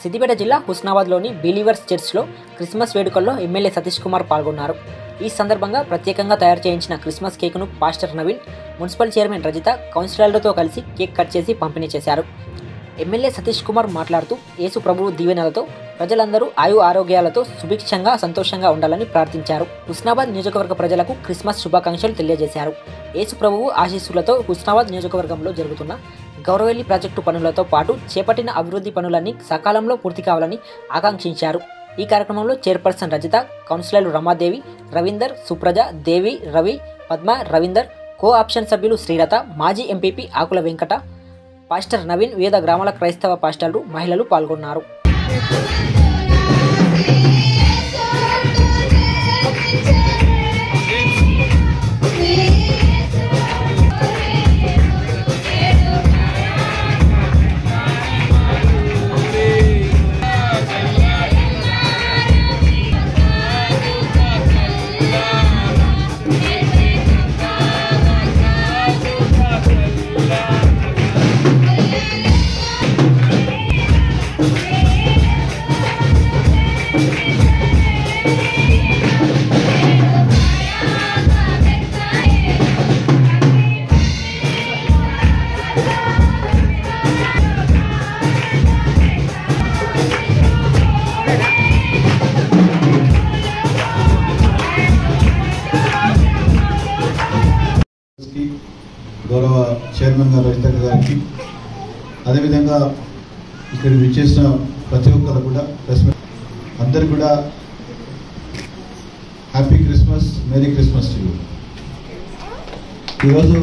సిద్దిపేట జిల్లా హుస్నాబాద్లోని బిలీవర్స్ చర్చ్లో క్రిస్మస్ వేడుకల్లో ఎమ్మెల్యే సతీష్ కుమార్ పాల్గొన్నారు ఈ సందర్భంగా ప్రత్యేకంగా తయారు చేయించిన క్రిస్మస్ కేకును pastor Naveen municipal chairman Rajitha కౌన్సిలర్లతో కలిసి కేక్ కట్ చేసి పంపిణీ చేశారు ఎమ్మెల్యే సతీష్ కుమార్ మాట్లాడుతూ యేసు ప్రభువు దీవెనలతో ప్రజలందరూ ఆయు ఆరోగ్యాలతో సుభిక్షంగా సంతోషంగా ఉండాలని ప్రార్థించారు హుస్నాబాద్ నియోజకవర్గ ప్రజలకు క్రిస్మస్ శుభాకాంక్షలు తెలియజేశారు యేసు ప్రభువు ఆశీస్సులతో హుస్నాబాద్ నియోజకవర్గంలో జరుగుతున్న గౌరవెల్లి ప్రాజెక్టు పనులతో పాటు చేపట్టిన అభివృద్ధి పనులన్నీ సకాలంలో పూర్తి కావాలని ఆకాంక్షించారు ఈ కార్యక్రమంలో చైర్పర్సన్ రజిత కౌన్సిలర్లు రమాదేవి రవీందర్ సుప్రజ దేవి రవి పద్మ రవీందర్ కో ఆప్షన్ సభ్యులు శ్రీలత మాజీ ఎంపీపీ ఆకుల వెంకట పాస్టర్ నవీన్ వివిధ గ్రామాల క్రైస్తవ పాస్టర్లు మహిళలు పాల్గొన్నారు కి, గౌరవ చైర్మన్ గారు రజిత గారికి అదేవిధంగా ఇక్కడ విచ్చేసిన ప్రతి ఒక్కరు కూడా ప్రెస్ మీ- అందరు కూడా happy Christmas merry Christmas to you. ఈరోజు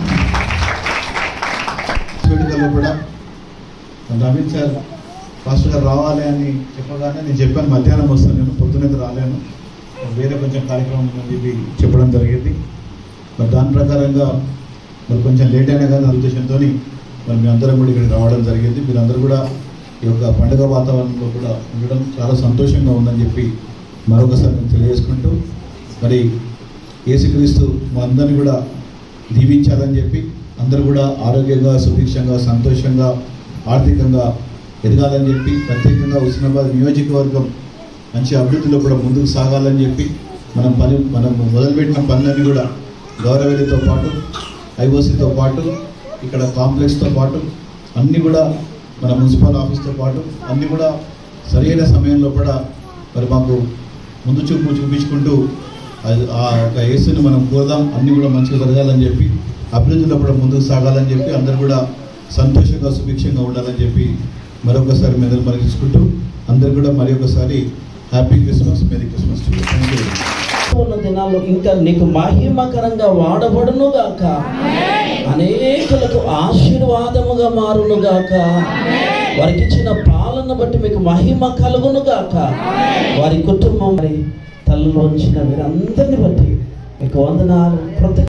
వేడుకల్లో కూడా నవీన్ సార్ ఫాస్ట్ గా రావాలి అని చెప్పగానే నేను చెప్పాను మధ్యాహ్నం వస్తాను నేను పొద్దునైతే రాలేను వేరే కొంచెం కార్యక్రమం ఉంది ఇది చెప్పడం జరిగింది మరి దాని ప్రకారంగా మరి కొంచెం లేట్ అయినా కానీ ఉద్దేశంతో మరి మీ అందరం కూడా ఇక్కడికి రావడం జరిగింది మీరందరూ కూడా ఈ యొక్క పండుగ వాతావరణంలో కూడా ఉండడం చాలా సంతోషంగా ఉందని చెప్పి మరొకసారి నేను తెలియజేసుకుంటూ మరి యేసుక్రీస్తు మా అందరిని కూడా దీవించాలని చెప్పి అందరూ కూడా ఆరోగ్యంగా సుభిక్షంగా సంతోషంగా ఆర్థికంగా ఎదగాలని చెప్పి ప్రత్యేకంగా హుస్నాబాద్ నియోజకవర్గం మంచి అభివృద్ధిలో కూడా ముందుకు సాగాలని చెప్పి మనం పని మనం మొదలుపెట్టిన పనులన్నీ కూడా గౌరవేలితో పాటు ఐఓసీతో పాటు ఇక్కడ కాంప్లెక్స్తో పాటు అన్నీ కూడా మన మున్సిపల్ ఆఫీస్తో పాటు అన్నీ కూడా సరైన సమయంలో కూడా మరి మాకు ముందు చూపు చూపించుకుంటూ అది- ఆ యొక్క యేసుని మనం కోదాం అన్నీ కూడా మంచిగా జరగాలని చెప్పి అభివృద్ధిలో కూడా ముందుకు సాగాలని చెప్పి అందరూ కూడా సంతోషంగా సుభిక్షంగా ఉండాలని చెప్పి మరొకసారి మెదలు మరిగించుకుంటూ అందరు కూడా మరి ఒకసారి happy Christmas merry Christmas thank you ఉన్న దినాల్లో ఇంకా నీకు మహిమకరంగా వాడబడును గాక అనేకులకు ఆశీర్వాదముగా మారును గాక వారికి ఇచ్చిన పాలన బట్టి మీకు మహిమ కలుగును గాక వారి కుటుంబం మరి తల్లిలో ఉంచిన వీరందరిని బట్టి మీకు వందనాలు కృతజ్ఞతలు